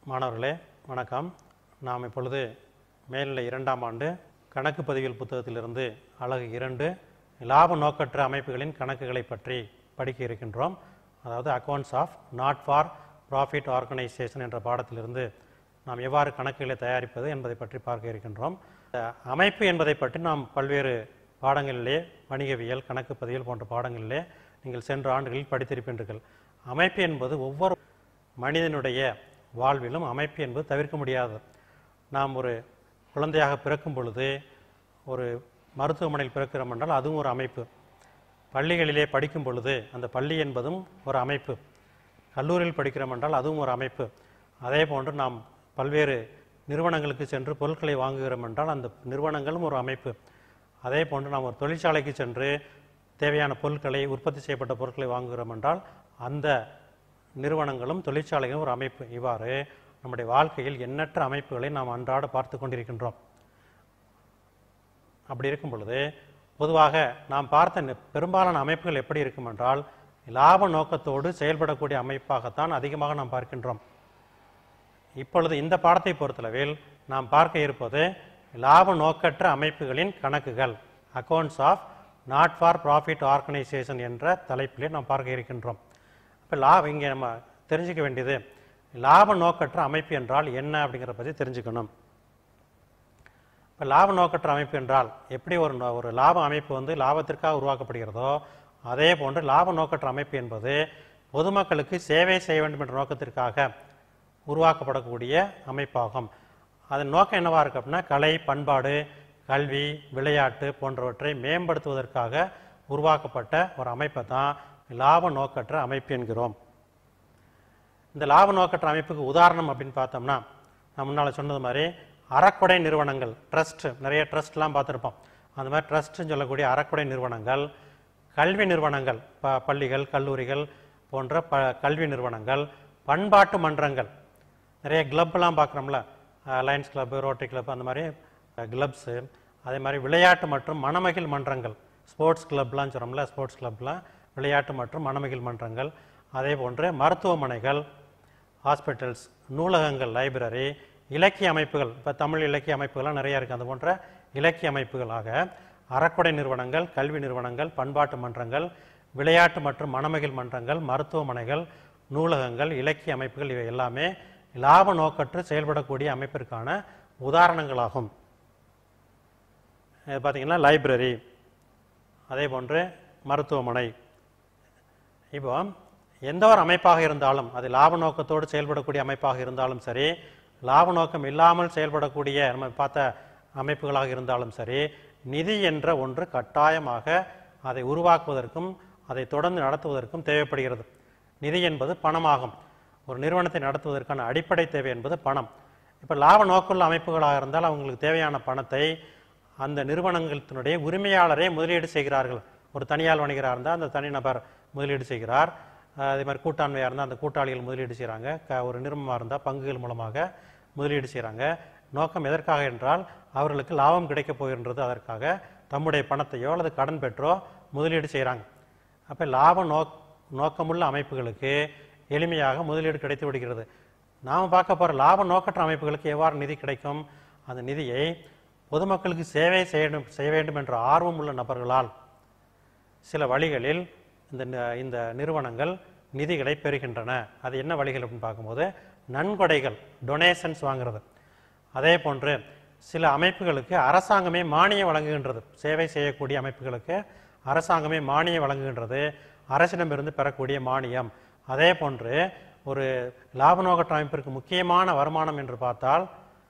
மாணவர்களே வணக்கம் நாம் இப்பொழுது மேல்நிலை இரண்டாம் ஆண்டு கணக்கு பதிவியல் புத்தகத்திலிருந்து அழகு இரண்டு லாப நோக்கற்ற அமைப்புகளின் கணக்குகளை பற்றி படிக்க இருக்கின்றோம் அதாவது accounts of not for profit organisation என்ற பாடத்திலிருந்து நாம் எவ்வாறு கணக்குகளை தயாரிப்பது என்பதை பற்றி பார்க்க இருக்கின்றோம் இந்த அமைப்பு என்பதை பற்றி நாம் பல்வேறு பாடங்களிலே வணிகவியல் கணக்கு பதிவியல் போன்ற பாடங்களிலே நீங்கள் சென்ற ஆண்டுகளில் படித்திருக்கின்றீர்கள் அமைப்பு என்பது ஒவ்வொரு மனிதனுடைய வாழ்விலும் அமைப்பு என்பது தவிர்க்க முடியாதது நாம் ஒரு குழந்தையாக பிறக்கும் பொழுது ஒரு மருத்துவமனையில் பிறக்கிறோம் என்றால் அதுவும் ஒரு அமைப்பு பள்ளிகளிலே படிக்கும் பொழுது அந்த பள்ளி என்பதும் ஒரு அமைப்பு கல்லூரியில் படிக்கிறோம் என்றால் அதுவும் ஒரு அமைப்பு அதே போன்று நாம் பல்வேறு நிறுவனங்களுக்கு சென்று பொருட்களை வாங்குகிறோம் என்றால் அந்த நிறுவனங்களும் ஒரு அமைப்பு அதே போன்று நாம் ஒரு தொழிற்சாலைக்கு சென்று தேவையான பொருட்களை உற்பத்தி செய்யப்பட்ட பொருட்களை வாங்குகிறோம் என்றால் அந்த நிறுவனங்களும் தொழிற்சாலைகளும் ஒரு அமைப்பு இவ்வாறு நம்முடைய வாழ்க்கையில் எண்ணற்ற அமைப்புகளை நாம் அன்றாட பார்த்து கொண்டிருக்கின்றோம் அப்படி இருக்கும் பொழுது பொதுவாக நாம் பார்த்த நி- பெரும்பாலான அமைப்புகள் எப்படி இருக்கும் என்றால் லாப நோக்கத்தோடு செயல்படக்கூடிய அமைப்பாகத்தான் அதிகமாக நாம் பார்க்கின்றோம் இப்பொழுது இந்த பாடத்தை பொறுத்தளவில் நாம் பார்க்க இருப்பது லாப நோக்கற்ற அமைப்புகளின் கணக்குகள் accounts of not for profit organisation என்ற தலைப்பிலே நாம் பார்க்க இருக்கின்றோம் இப்போ லாபம் இங்கே நம்ம தெரிஞ்சுக்க வேண்டியது லாப நோக்கற்ற அமைப்பு என்றால் என்ன அப்படிங்கிறத பற்றி தெரிஞ்சுக்கணும் இப்போ லாப நோக்கற்ற அமைப்பு என்றால் எப்படி ஒரு நோ- ஒரு லாப அமைப்பு வந்து லாபத்திற்காக உருவாக்கப்படுகிறதோ அதே போன்று லாப நோக்கற்ற அமைப்பு என்பது பொதுமக்களுக்கு சேவை செய்ய வேண்டும் என்ற நோக்கத்திற்காக உருவாக்கப்படக்கூடிய அமைப்பாகும் அதன் நோக்கம் என்னவா இருக்கு அப்படின்னா கலை பண்பாடு கல்வி விளையாட்டு போன்றவற்றை மேம்படுத்துவதற்காக உருவாக்கப்பட்ட ஒரு அமைப்பை தான் லாப நோக்கற்ற அமைப்பு என்கிறோம் இந்த லாப நோக்கற்ற அமைப்புக்கு உதாரணம் அப்படின்னு பார்த்தோம்னா நான் முன்னால் சொன்னது மாதிரி அறக்கொடை நிறுவனங்கள் ட்ரஸ்ட் நிறைய ட்ரஸ்ட்லாம் பார்த்துருப்போம் அந்த மாதிரி ட்ரஸ்ட்னு சொல்லக்கூடிய அறக்கொடை நிறுவனங்கள் கல்வி நிறுவனங்கள் ப பள்ளிகள் கல்லூரிகள் போன்ற ப கல்வி நிறுவனங்கள் பண்பாட்டு மன்றங்கள் நிறைய கிளப்லாம் பார்க்குறோம்ல லயன்ஸ் கிளப் ரோட்டரி கிளப் அந்த மாதிரி கிளப்ஸு அதே மாதிரி விளையாட்டு மற்றும் மணமகிழ் மன்றங்கள் ஸ்போர்ட்ஸ் கிளப்லாம் சொல்கிறோம்ல ஸ்போர்ட்ஸ் கிளப்லாம் விளையாட்டு மற்றும் மணமகிழ் மன்றங்கள் அதே போன்று மருத்துவமனைகள் ஹாஸ்பிட்டல்ஸ் நூலகங்கள் லைப்ரரி இலக்கிய அமைப்புகள் இப்போ தமிழ் இலக்கிய அமைப்புகள்லாம் நிறைய இருக்குது அது போன்ற இலக்கிய அமைப்புகளாக அறக்கொடை நிறுவனங்கள் கல்வி நிறுவனங்கள் பண்பாட்டு மன்றங்கள் விளையாட்டு மற்றும் மணமகிழ் மன்றங்கள் மருத்துவமனைகள் நூலகங்கள் இலக்கிய அமைப்புகள் இவை எல்லாமே லாப நோக்கற்று செயல்படக்கூடிய அமைப்பிற்கான உதாரணங்களாகும் இது பார்த்தீங்கன்னா லைப்ரரி அதே போன்று மருத்துவமனை இப்போ எந்த ஒரு அமைப்பாக இருந்தாலும் அது லாப நோக்கத்தோடு செயல்படக்கூடிய அமைப்பாக இருந்தாலும் சரி லாப நோக்கம் இல்லாமல் செயல்படக்கூடிய நம்ம பார்த்த அமைப்புகளாக இருந்தாலும் சரி நிதி என்ற ஒன்று கட்டாயமாக அதை உருவாக்குவதற்கும் அதை தொடர்ந்து நடத்துவதற்கும் தேவைப்படுகிறது நிதி என்பது பணமாகும் ஒரு நிறுவனத்தை நடத்துவதற்கான அடிப்படை தேவை என்பது பணம் இப்போ லாப நோக்குள்ள அமைப்புகளாக இருந்தால் அவங்களுக்கு தேவையான பணத்தை அந்த நிறுவனங்களினுடைய உரிமையாளரே முதலீடு செய்கிறார்கள் ஒரு தனியார் வணிகராக இருந்தால் அந்த தனிநபர் முதலீடு செய்கிறார் அஹ் அதே மாதிரி கூட்டாண்மையாக இருந்தால் அந்த கூட்டாளிகள் முதலீடு செய்கிறாங்க க ஒரு நிறுவனமாக இருந்தால் பங்குகள் மூலமாக முதலீடு செய்கிறாங்க நோக்கம் எதற்காக என்றால் அவர்களுக்கு லாபம் கிடைக்கப் போகின்றது அதற்காக தம்முடைய பணத்தையோ அல்லது கடன் பெற்றோ முதலீடு செய்கிறாங்க அப்போ லாப நோக் நோக்கமுள்ள அமைப்புகளுக்கு எளிமையாக முதலீடு கிடைத்து விடுகிறது நாம் பார்க்க போகிற லாப நோக்கற்ற அமைப்புகளுக்கு எவ்வாறு நிதி கிடைக்கும் அந்த நிதியை பொதுமக்களுக்கு சேவை செய்ய வேண்டும் செய்ய வேண்டும் என்ற ஆர்வம் உள்ள நபர்களால் சில வழிகளில் இந்த ந- இந்த நிறுவனங்கள் நிதிகளை பெறுகின்றன அது என்ன வழிகள் அப்படின்னு பார்க்கும்போது நன்கொடைகள் டொனேஷன்ஸ் வாங்குறது அதே போன்று சில அமைப்புகளுக்கு அரசாங்கமே மானியம் வழங்குகின்றது சேவை செய்யக்கூடிய அமைப்புகளுக்கு அரசாங்கமே மானியம் வழங்குகின்றது அரசிடமிருந்து பெறக்கூடிய மானியம் அதே போன்று ஒரு லாப நோக்கற்ற அமைப்பிற்கு முக்கியமான வருமானம் என்று பார்த்தால்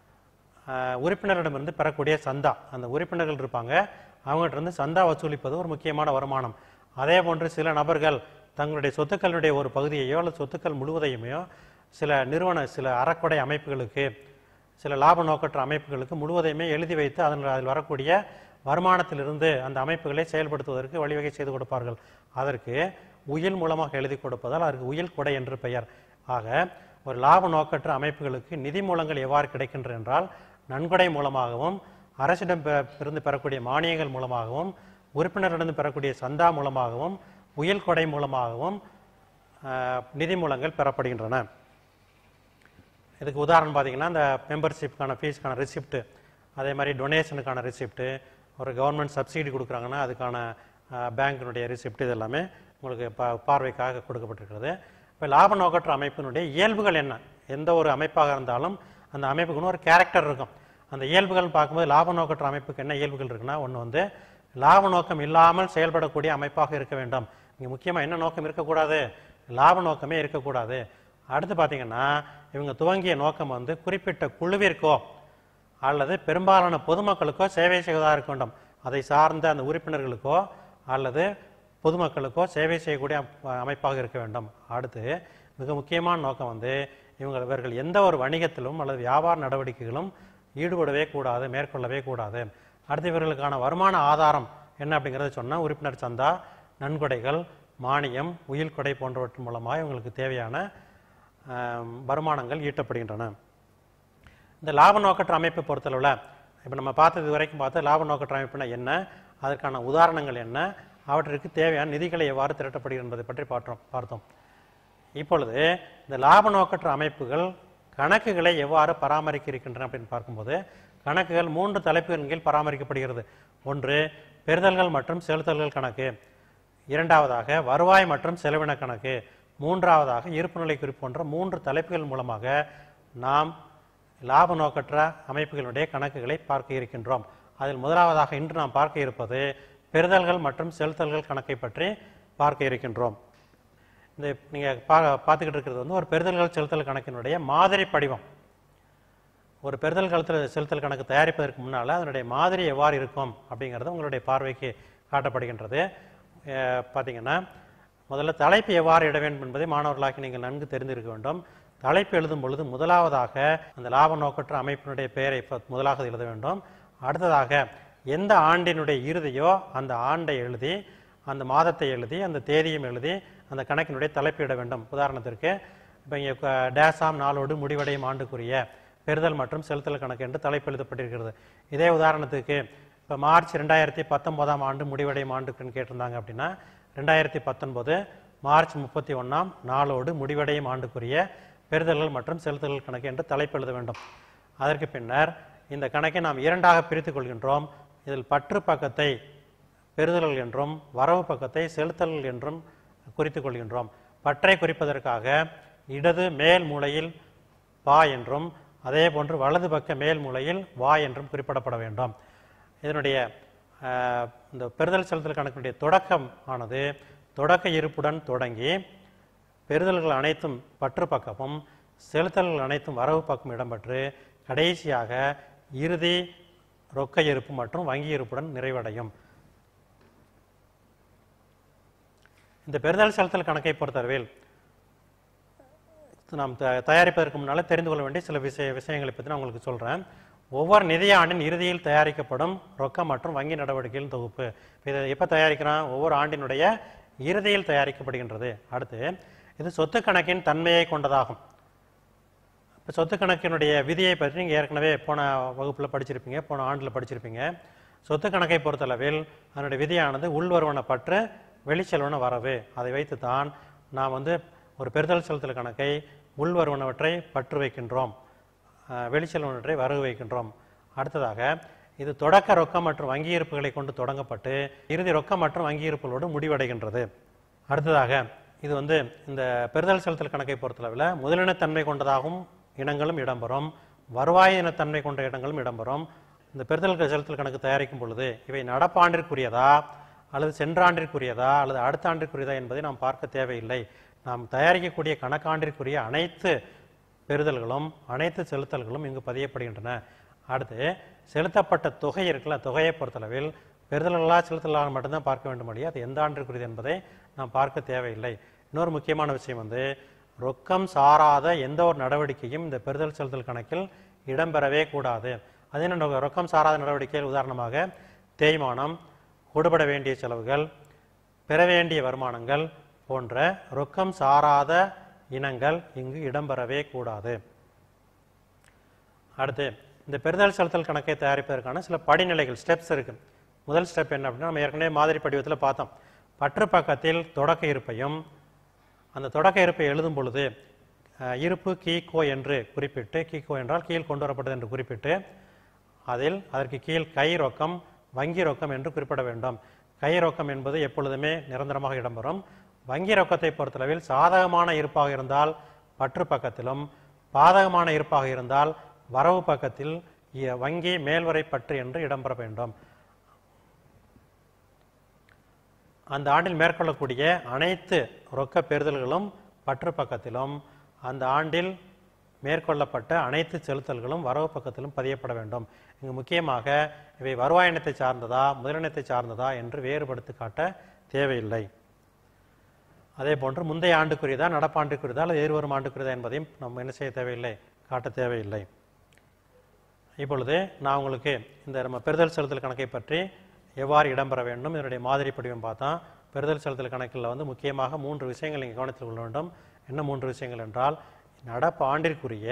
ஆஹ், உறுப்பினரிடமிருந்து பெறக்கூடிய சந்தா அந்த உறுப்பினர்கள் இருப்பாங்க அவங்ககிட்ட இருந்து சந்தா வசூலிப்பது ஒரு முக்கியமான வருமானம் அதே போன்று சில நபர்கள் தங்களுடைய சொத்துக்களுடைய ஒரு பகுதியையோ அல்லது சொத்துக்கள் முழுவதையுமையோ சில நிறுவன சில அறக்கொடை அமைப்புகளுக்கு சில லாப நோக்கற்ற அமைப்புகளுக்கு முழுவதையுமே எழுதி வைத்து அதன் அதில் வரக்கூடிய வருமானத்திலிருந்து அந்த அமைப்புகளை செயல்படுத்துவதற்கு வழிவகை செய்து கொடுப்பார்கள் அதற்கு உயில் மூலமாக எழுதி கொடுப்பதால் அதற்கு உயில் கொடை என்று பெயர் ஆக ஒரு லாப நோக்கற்ற அமைப்புகளுக்கு நிதி மூலங்கள் எவ்வாறு கிடைக்கின்றன என்றால் நன்கொடை மூலமாகவும் அரசிடம் பெ- இருந்து பெறக்கூடிய மானியங்கள் மூலமாகவும் உறுப்பினரிடமிருந்து பெறக்கூடிய சந்தா மூலமாகவும் உயில் கொடை மூலமாகவும் ஆஹ், நிதி மூலங்கள் பெறப்படுகின்றன இதுக்கு உதாரணம் பார்த்தீங்கன்னா இந்த மெம்பர்ஷிப்க்கான ஃபீஸ்க்கான ரிசிப்ட்டு அதே மாதிரி டொனேஷனுக்கான ரிசிப்ட்டு ஒரு கவர்மெண்ட் சப்சிடி கொடுக்குறாங்கன்னா அதுக்கான பேங்க்கினுடைய ரிசிப்ட் இது எல்லாமே உங்களுக்கு பா பார்வைக்காக கொடுக்கப்பட்டிருக்கிறது இப்போ லாப நோக்கற்ற அமைப்பினுடைய இயல்புகள் என்ன எந்த ஒரு அமைப்பாக இருந்தாலும் அந்த அமைப்புக்குன்னு ஒரு கேரக்டர் இருக்கும் அந்த இயல்புகள் பார்க்கும்போது லாப நோக்கற்ற அமைப்புக்கு என்ன இயல்புகள் இருக்குன்னா ஒன்று வந்து லாப நோக்கம் இல்லாமல் செயல்படக்கூடிய அமைப்பாக இருக்க வேண்டும் இங்கே முக்கியமாக என்ன நோக்கம் இருக்கக்கூடாது லாப நோக்கமே இருக்கக்கூடாது அடுத்து பார்த்தீங்கன்னா இவங்க துவங்கிய நோக்கம் வந்து குறிப்பிட்ட குழுவிற்கோ அல்லது பெரும்பாலான பொதுமக்களுக்கோ சேவை செய்வதாக இருக்க வேண்டும் அதை சார்ந்த அந்த உறுப்பினர்களுக்கோ அல்லது பொதுமக்களுக்கோ சேவை செய்யக்கூடிய அப்- அமைப்பாக இருக்க வேண்டும் அடுத்து மிக முக்கியமான நோக்கம் வந்து இவங்க இவர்கள் எந்த ஒரு வணிகத்திலும் அல்லது வியாபார நடவடிக்கைகளும் ஈடுபடவே கூடாது மேற்கொள்ளவே கூடாது அடுத்து இவர்களுக்கான வருமான ஆதாரம் என்ன அப்படிங்கிறத சொன்னால் உறுப்பினர் சந்தா நன்கொடைகள் மானியம் உயில் கொடை போன்றவற்றின் மூலமாக இவங்களுக்கு தேவையான ஆம், வருமானங்கள் ஈட்டப்படுகின்றன இந்த லாப நோக்கற்ற அமைப்பை பொறுத்தளவில் இப்போ நம்ம பார்த்தது இது வரைக்கும் பார்த்து லாப நோக்கற்ற அமைப்புனா என்ன அதற்கான உதாரணங்கள் என்ன அவற்றிற்கு தேவையான நிதிகளை எவ்வாறு திரட்டப்படுகிறது என்பதை பற்றி பார்த்தோம் பார்த்தோம் இப்பொழுது இந்த லாப நோக்கற்ற அமைப்புகள் கணக்குகளை எவ்வாறு பராமரிக்க இருக்கின்றன அப்படின்னு பார்க்கும்போது கணக்குகள் மூன்று தலைப்புகளின் கீழ் பராமரிக்கப்படுகிறது ஒன்று பெறுதல்கள் மற்றும் செலுத்தல்கள் கணக்கு இரண்டாவதாக வருவாய் மற்றும் செலவின கணக்கு மூன்றாவதாக இருப்புநிலை குறிப்பு போன்ற மூன்று தலைப்புகள் மூலமாக நாம் லாப நோக்கற்ற அமைப்புகளுடைய கணக்குகளை பார்க்க இருக்கின்றோம் அதில் முதலாவதாக இன்று நாம் பார்க்க இருப்பது பெறுதல்கள் மற்றும் செலுத்தல்கள் கணக்கை பற்றி பார்க்க இருக்கின்றோம் இந்த நீங்கள் பா பார்த்துக்கிட்டு இருக்கிறது வந்து ஒரு பெறுதல்கள் செலுத்தல் கணக்கினுடைய மாதிரி படிவம் ஒரு பெறுதல் கழுத்தல் செலுத்தல் கணக்கு தயாரிப்பதற்கு முன்னால் அதனுடைய மாதிரி எவ்வாறு இருக்கும் அப்படிங்கிறது உங்களுடைய பார்வைக்கு காட்டப்படுகின்றது அஹ் பார்த்தீங்கன்னா முதல்ல தலைப்பு எவ்வாறு இட வேண்டும் என்பதை மாணவர்களாகி நீங்கள் நன்கு தெரிந்திருக்க வேண்டும் தலைப்பு எழுதும் பொழுது முதலாவதாக அந்த லாப நோக்கற்ற அமைப்பினுடைய பெயரை இப்ப முதலாக எழுத வேண்டும் அடுத்ததாக எந்த ஆண்டினுடைய இறுதியோ அந்த ஆண்டை எழுதி அந்த மாதத்தை எழுதி அந்த தேதியும் எழுதி அந்த கணக்கினுடைய தலைப்பு இட வேண்டும் உதாரணத்திற்கு இப்போ இங்கே டேசாம் நாளோடு முடிவடையும் ஆண்டுக்குரிய பெறுதல் மற்றும் செலுத்தல் கணக்கு என்று தலைப்பு எழுதப்பட்டிருக்கிறது இதே உதாரணத்துக்கு இப்போ மார்ச் ரெண்டாயிரத்தி பத்தொன்பதாம் ஆண்டு முடிவடையும் ஆண்டுக்குன்னு கேட்டிருந்தாங்க அப்படின்னா ரெண்டாயிரத்தி பத்தொன்பது மார்ச் முப்பத்தி ஒன்றாம் நாளோடு முடிவடையும் ஆண்டுக்குரிய பெறுதல்கள் மற்றும் செலுத்தல்கள் கணக்கு என்று தலைப்பு எழுத வேண்டும் அதற்கு பின்னர் இந்த கணக்கை நாம் இரண்டாக பிரித்துக் கொள்கின்றோம் இதில் பற்று பக்கத்தை பெறுதல்கள் என்றும் வரவு பக்கத்தை செலுத்தல்கள் என்றும் குறித்துக் கொள்கின்றோம் பற்றை குறிப்பதற்காக இடது மேல் மூலையில் பா என்றும் அதே போன்று வலது பக்க மேல் மூலையில் வா என்றும் குறிப்பிடப்பட வேண்டும் இதனுடைய ஆஹ், இந்த பெறுதல் செலுத்தல் கணக்கினுடைய தொடக்கம் ஆனது தொடக்க இருப்புடன் தொடங்கி பெறுதல்கள் அனைத்தும் பற்று பக்கமும் செலுத்தல்கள் அனைத்தும் வரவு பக்கம் இடம்பெற்று கடைசியாக இறுதி ரொக்க இருப்பு மற்றும் வங்கி இருப்புடன் நிறைவடையும் இந்த பெறுதல் செலுத்தல் கணக்கை பொறுத்தளவில் நாம் த- தயாரிப்பதற்கு முன்னால் தெரிந்து கொள்ள வேண்டிய சில விஷய விஷயங்களை பற்றி நான் உங்களுக்கு சொல்கிறேன் ஒவ்வொரு நிதியாண்டின் இறுதியில் தயாரிக்கப்படும் ரொக்கம் மற்றும் வங்கி நடவடிக்கைகளின் தொகுப்பு இப்ப இதை எப்போ தயாரிக்கிறோம் ஒவ்வொரு ஆண்டினுடைய இறுதியில் தயாரிக்கப்படுகின்றது அடுத்து இது சொத்து கணக்கின் தன்மையை கொண்டதாகும் இப்போ சொத்து கணக்கினுடைய விதியை பற்றி நீங்கள் ஏற்கனவே போன வகுப்பில் படிச்சிருப்பீங்க போன ஆண்டில் படிச்சிருப்பீங்க சொத்து கணக்கை பொறுத்தளவில் அதனுடைய விதியானது உள்வருவன பற்று வெளிச்செல்வன வரவு அதை வைத்து தான் நாம் வந்து ஒரு பெறுதல் செலுத்தல் கணக்கை உள்வருவனவற்றை பற்று வைக்கின்றோம் அஹ், வெளிச்செல்வனவற்றை வரவு வைக்கின்றோம் அடுத்ததாக இது தொடக்க ரொக்கம் மற்றும் வங்கி இருப்புகளை கொண்டு தொடங்கப்பட்டு இறுதி ரொக்கம் மற்றும் வங்கி இருப்புகளோடு முடிவடைகின்றது அடுத்ததாக இது வந்து இந்த பெறுதல் செலுத்தல் கணக்கை பொறுத்தளவில் முதலினத்தன்மை கொண்டதாகவும் இனங்களும் இடம்பெறும் வருவாய் இனத்தன்மை கொண்ட இடங்களும் இடம்பெறும் இந்த பெறுதல் செலுத்தல் கணக்கு தயாரிக்கும் பொழுது இவை நடப்பாண்டிற்குரியதா அல்லது சென்ற ஆண்டிற்குரியதா அல்லது அடுத்த ஆண்டிற்குரியதா என்பதை நாம் பார்க்க தேவையில்லை நாம் தயாரிக்கக்கூடிய கணக்காண்டிற்குரிய அனைத்து பெறுதல்களும் அனைத்து செலுத்தல்களும் இங்கு பதியப்படுகின்றன அடுத்து செலுத்தப்பட்ட தொகை இருக்குல்ல தொகையை பொறுத்தளவில் பெறுதல்களா செலுத்தலாக மட்டும்தான் பார்க்க வேண்டும் ஒழிய அது எந்த ஆண்டிற்குரியது என்பதை நாம் பார்க்க தேவையில்லை இன்னொரு முக்கியமான விஷயம் வந்து ரொக்கம் சாராத எந்த ஒரு நடவடிக்கையும் இந்த பெறுதல் செலுத்தல் கணக்கில் இடம்பெறவே கூடாது அது என்ன நோ- ரொக்கம் சாராத நடவடிக்கைகள் உதாரணமாக தேய்மானம் கொடுபட வேண்டிய செலவுகள் பெற வேண்டிய வருமானங்கள் போன்ற ரொக்கம் சாராத இனங்கள் இங்கு இடம்பெறவே கூடாது அடுத்து இந்த பெறுதல் செலுத்தல் கணக்கை தயாரிப்பதற்கான சில படிநிலைகள் ஸ்டெப்ஸ் இருக்கு முதல் ஸ்டெப் என்ன அப்படின்னா நம்ம ஏற்கனவே மாதிரி படிவத்தில் பார்த்தோம் பற்று பக்கத்தில் தொடக்க இருப்பையும் அந்த தொடக்க இருப்பை எழுதும் பொழுது அஹ், இருப்பு கீகோ என்று குறிப்பிட்டு கீகோ என்றால் கீழ் கொண்டு வரப்பட்டது என்று குறிப்பிட்டு அதில் அதற்கு கீழ் கை ரொக்கம் வங்கி ரொக்கம் என்று குறிப்பிட வேண்டும் கை ரொக்கம் என்பது எப்பொழுதுமே நிரந்தரமாக இடம்பெறும் வங்கி ரொக்கத்தை பொறுத்தளவில் சாதகமான இருப்பாக இருந்தால் பற்று பக்கத்திலும் பாதகமான இருப்பாக இருந்தால் வரவு பக்கத்தில் இ- வங்கி மேல்வரை பற்று என்று இடம்பெற வேண்டும் அந்த ஆண்டில் மேற்கொள்ளக்கூடிய அனைத்து ரொக்க பெறுதல்களும் பற்று பக்கத்திலும் அந்த ஆண்டில் மேற்கொள்ளப்பட்ட அனைத்து செலுத்தல்களும் வரவு பக்கத்திலும் பதியப்பட வேண்டும் இங்கு முக்கியமாக இவை வருவாய் இனத்தை சார்ந்ததா முதலினத்தை சார்ந்ததா என்று வேறுபடுத்தி காட்ட தேவையில்லை அதே போன்று முந்தைய ஆண்டுக்குரியதா நடப்பாண்டுக்குரியதா அல்லது எதிர்வரும் ஆண்டுக்குரியதா என்பதையும் நம்ம என்ன செய்ய தேவையில்லை காட்ட தேவையில்லை இப்பொழுது நான் உங்களுக்கு இந்த நம்ம பெறுதல் செலுத்தல் கணக்கை பற்றி எவ்வாறு இடம்பெற வேண்டும் இதனுடைய மாதிரி படிவம் பார்த்தா பெறுதல் செலுத்தல் கணக்கில் வந்து முக்கியமாக மூன்று விஷயங்கள் நீங்கள் கவனத்தில் கொள்ள வேண்டும் என்ன மூன்று விஷயங்கள் என்றால் நடப்பு ஆண்டிற்குரிய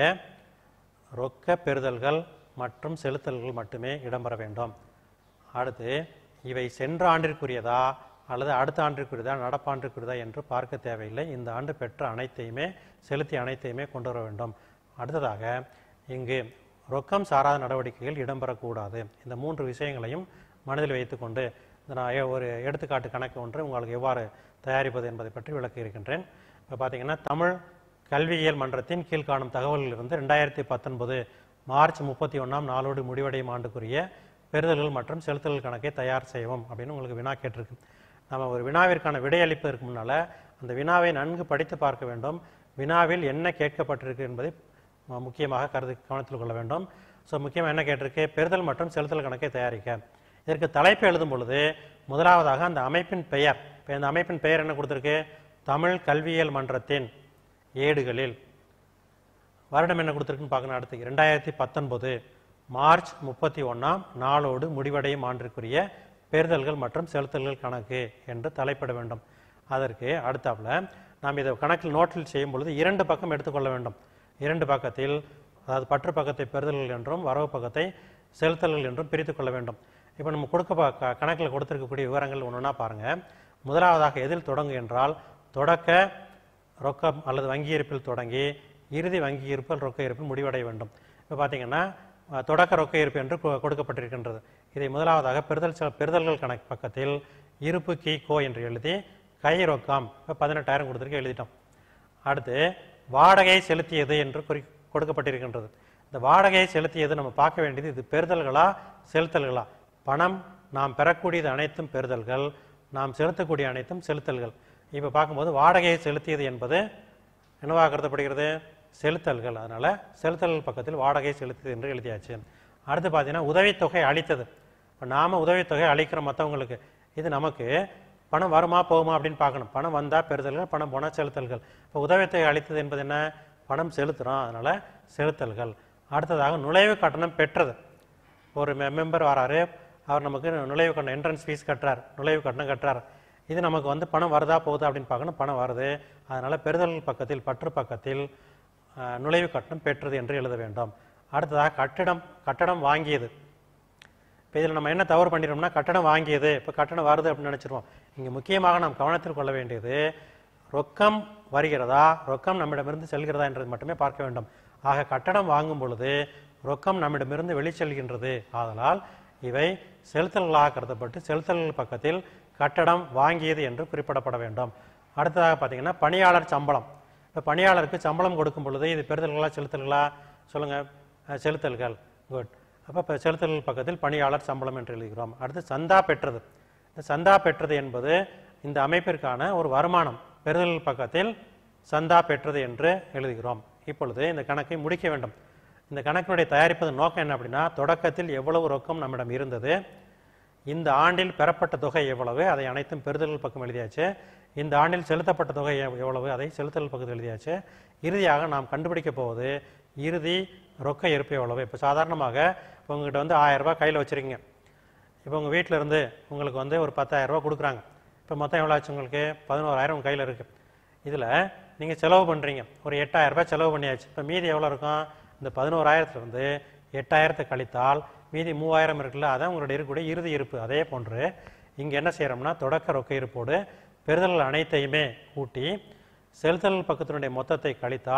ரொக்க பெறுதல்கள் மற்றும் செலுத்தல்கள் மட்டுமே இடம்பெற வேண்டும் அடுத்து இவை சென்ற ஆண்டிற்குரியதா அல்லது அடுத்த ஆண்டிற்குரியதா நடப்பாண்டிற்குரியதா என்று பார்க்க தேவையில்லை இந்த ஆண்டு பெற்ற அனைத்தையுமே செலுத்திய அனைத்தையுமே கொண்டு வர வேண்டும் அடுத்ததாக இங்கு ரொக்கம் சாராத நடவடிக்கைகள் இடம்பெறக்கூடாது இந்த மூன்று விஷயங்களையும் மனதில் வைத்துக்கொண்டு இந்த நான் எ- ஒரு எடுத்துக்காட்டு கணக்கு ஒன்று உங்களுக்கு எவ்வாறு தயாரிப்பது என்பதை பற்றி விளக்க இருக்கின்றேன் இப்போ பார்த்தீங்கன்னா தமிழ் கல்வியியல் மன்றத்தின் கீழ்காணும் தகவல்களிலிருந்து ரெண்டாயிரத்தி பத்தொன்பது மார்ச் முப்பத்தி ஒன்றாம் நாளோடு முடிவடையும் ஆண்டுக்குரிய பெறுதல்கள் மற்றும் செலுத்தல்கள் கணக்கை தயார் செய்யவும் அப்படின்னு உங்களுக்கு வினா கேட்டிருக்கு நம்ம ஒரு வினாவிற்கான விடை அளிப்பதற்கு முன்னால் அந்த வினாவை நன்கு படித்து பார்க்க வேண்டும் வினாவில் என்ன கேட்கப்பட்டிருக்கு என்பதை ம- முக்கியமாக கருது கவனத்தில் கொள்ள வேண்டும் ஸோ முக்கியமாக என்ன கேட்டிருக்கு பெறுதல் மற்றும் செலுத்தல் கணக்கை தயாரிக்க இதற்கு தலைப்பு எழுதும் பொழுது முதலாவதாக அந்த அமைப்பின் பெயர் இப்போ இந்த அமைப்பின் பெயர் என்ன கொடுத்துருக்கு தமிழ் கல்வியியல் மன்றத்தின் ஏடுகளில் வருடம் என்ன கொடுத்துருக்குன்னு பார்க்கணும் அடுத்து ரெண்டாயிரத்தி பத்தொன்பது மார்ச் முப்பத்தி ஒன்றாம் நாளோடு முடிவடையும் ஆண்டிற்குரிய பெறுதல்கள் மற்றும் செலுத்தல்கள் கணக்கு என்று தலைப்பிட வேண்டும் அதற்கு அடுத்தாப்புல நாம் இதை கணக்கில் நோட்டில் செய்யும் பொழுது இரண்டு பக்கம் எடுத்துக்கொள்ள வேண்டும் இரண்டு பக்கத்தில் அதாவது பற்று பக்கத்தை பெறுதல்கள் என்றும் வரவு பக்கத்தை செலுத்தல்கள் என்றும் பிரித்து கொள்ள வேண்டும் இப்போ நம்ம கொடுக்க ப- க- கணக்கில் கொடுத்திருக்கக்கூடிய விவரங்கள் ஒன்றுனா பாருங்க முதலாவதாக எதில் தொடங்கும் என்றால் தொடக்க ரொக்கம் அல்லது வங்கி இருப்பில் தொடங்கி இறுதி வங்கி இருப்பில் ரொக்க இருப்பில் முடிவடைய வேண்டும் இப்போ பார்த்தீங்கன்னா அஹ், தொடக்க ரொக்க இருப்பு என்று கொ- கொடுக்கப்பட்டிருக்கின்றது இதை முதலாவதாக பெறுதல் செ- பெறுதல்கள் கணக்கு பக்கத்தில் இருப்பு கீ கோ என்று எழுதி கை ரொக்கம் இப்போ பதினெட்டாயிரம் கொடுத்துருக்கு எழுதிட்டோம் அடுத்து வாடகை செலுத்தியது என்று குறி கொடுக்கப்பட்டிருக்கின்றது இந்த வாடகையை செலுத்தியது நம்ம பார்க்க வேண்டியது இது பெறுதல்களா செலுத்தல்களா பணம் நாம் பெறக்கூடியது அனைத்தும் பெறுதல்கள் நாம் செலுத்தக்கூடிய அனைத்தும் செலுத்தல்கள் இப்போ பார்க்கும்போது வாடகையை செலுத்தியது என்பது என்னவாக கருதப்படுகிறது செலுத்தல்கள் அதனால செலுத்தல்கள் பக்கத்தில் வாடகை செலுத்தியது என்று எழுதியாச்சு அடுத்து பார்த்தீங்கன்னா உதவித்தொகை அளித்தது இப்போ நாம உதவித்தொகை அளிக்கிறோம் மற்றவங்களுக்கு இது நமக்கு பணம் வருமா போகுமா அப்படின்னு பார்க்கணும் பணம் வந்தால் பெறுதல்கள் பணம் போனால் செலுத்தல்கள் இப்போ உதவித்தொகை அளித்தது என்பது என்ன பணம் செலுத்துகிறோம் அதனால செலுத்தல்கள் அடுத்ததாக நுழைவு கட்டணம் பெற்றது ஒரு மெ மெம்பர் வராரு அவர் நமக்கு நுழைவு கட்டணம் என்ட்ரன்ஸ் ஃபீஸ் கட்டுறார் நுழைவு கட்டணம் கட்டுறார் இது நமக்கு வந்து பணம் வருதா போகுதா அப்படின்னு பார்க்கணும் பணம் வருது அதனால பெறுதல் பக்கத்தில் பற்று பக்கத்தில் அஹ், நுழைவு கட்டணம் பெற்றது என்று எழுத வேண்டும் அடுத்ததாக கட்டிடம் கட்டடம் வாங்கியது இப்போ இதில் நம்ம என்ன தவறு பண்ணிடுறோம்னா கட்டணம் வாங்கியது இப்போ கட்டணம் வருது அப்படின்னு நினச்சிருவோம் இங்கே முக்கியமாக நாம் கவனத்தில் கொள்ள வேண்டியது ரொக்கம் வருகிறதா ரொக்கம் நம்மிடமிருந்து செல்கிறதா என்றது மட்டுமே பார்க்க வேண்டும் ஆக கட்டணம் வாங்கும் பொழுது ரொக்கம் நம்மிடமிருந்து வெளிச்செல்கின்றது ஆதலால் இவை செலுத்தல்களாக கருதப்பட்டு செலுத்தல்கள் பக்கத்தில் கட்டடம் வாங்கியது என்று குறிப்பிடப்பட வேண்டும் அடுத்ததாக பார்த்தீங்கன்னா பணியாளர் சம்பளம் இப்போ பணியாளருக்கு சம்பளம் கொடுக்கும் பொழுது இது பெறுதல்களா செலுத்தல்களா சொல்லுங்க அஹ், செலுத்தல்கள் குட் அப்போ இப்போ செலுத்தல்கள் பக்கத்தில் பணியாளர் சம்பளம் என்று எழுதுகிறோம் அடுத்து சந்தா பெற்றது இந்த சந்தா பெற்றது என்பது இந்த அமைப்பிற்கான ஒரு வருமானம் பெறுதல் பக்கத்தில் சந்தா பெற்றது என்று எழுதுகிறோம் இப்பொழுது இந்த கணக்கை முடிக்க வேண்டும் இந்த கணக்கினுடைய தயாரிப்பதன் நோக்கம் என்ன அப்படின்னா தொடக்கத்தில் எவ்வளவு ரொக்கம் நம்மிடம் இருந்தது இந்த ஆண்டில் பெறப்பட்ட தொகை எவ்வளவு அதை அனைத்தும் பெறுதல் பக்கம் எழுதியாச்சு இந்த ஆண்டில் செலுத்தப்பட்ட தொகை எவ்- எவ்வளவு அதை செலுத்தல் பக்கத்தில் எழுதியாச்சு இறுதியாக நாம் கண்டுபிடிக்க போவது இறுதி ரொக்க இருப்பு எவ்வளவு இப்போ சாதாரணமாக இப்போ உங்ககிட்ட வந்து ஆயிரம் ரூபாய் கையில் வச்சிருக்கீங்க இப்போ உங்கள் வீட்டில் இருந்து உங்களுக்கு வந்து ஒரு பத்தாயிரம் ரூபாய் கொடுக்குறாங்க இப்போ மொத்தம் எவ்வளோ ஆச்சு உங்களுக்கு பதினோராயிரம் உங்கள் கையில் இருக்குது இதில் நீங்கள் செலவு பண்ணுறீங்க ஒரு எட்டாயிரம் ரூபாய் செலவு பண்ணியாச்சு இப்போ மீதி எவ்வளோ இருக்கும் இந்த பதினோராயிரத்துலேருந்து எட்டாயிரத்தை கழித்தால் மீதி மூவாயிரம் இருக்குல்ல அதான் உங்களுடைய இருக்கக்கூடிய இறுதி இருப்பு அதே போன்று இங்கே என்ன செய்கிறோம்னா தொடக்க ரொக்க இருப்போடு பெறுதல்கள் அனைத்தையுமே கூட்டி செலுத்தல் பக்கத்தினுடைய மொத்தத்தை கழித்தால்